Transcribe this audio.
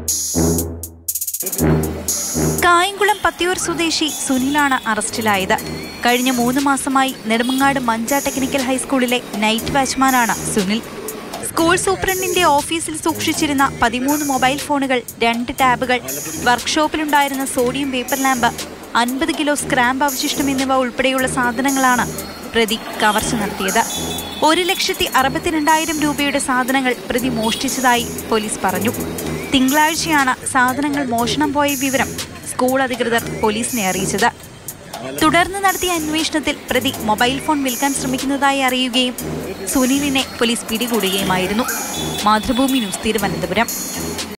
കായംകുളം പത്തിയൂർ സ്വദേശി സുനിലാണ് അറസ്റ്റിലായത് കഴിഞ്ഞ മൂന്ന് മാസമായി നെടുമങ്ങാട് മഞ്ച ടെക്നിക്കൽ ഹൈസ്കൂളിലെ നൈറ്റ് വാച്ച്മാനാണ് സുനിൽ സ്കൂൾ സൂപ്രണ്ടിന്റെ ഓഫീസിൽ സൂക്ഷിച്ചിരുന്ന പതിമൂന്ന് മൊബൈൽ ഫോണുകൾ രണ്ട് ടാബുകൾ വർക്ക്ഷോപ്പിലുണ്ടായിരുന്ന സോഡിയം പേപ്പർ ലാമ്പ് അൻപത് കിലോ സ്ക്രാമ്പ് അവശിഷ്ടം എന്നിവ ഉൾപ്പെടെയുള്ള സാധനങ്ങളാണ് പ്രതി കവർച്ച നടത്തിയത് ഒരു ലക്ഷത്തി അറുപത്തിരണ്ടായിരം രൂപയുടെ സാധനങ്ങൾ പ്രതി മോഷ്ടിച്ചതായി പോലീസ് പറഞ്ഞു തിങ്കളാഴ്ചയാണ് സാധനങ്ങൾ മോഷണം പോയ വിവരം സ്കൂൾ അധികൃതർ പോലീസിനെ അറിയിച്ചത് തുടർന്ന് നടത്തിയ അന്വേഷണത്തിൽ പ്രതി മൊബൈൽ ഫോൺ വിൽക്കാൻ ശ്രമിക്കുന്നതായി അറിയുകയും സുനിലിനെ പോലീസ് പിടികൂടുകയുമായിരുന്നു മാതൃഭൂമി ന്യൂസ് തിരുവനന്തപുരം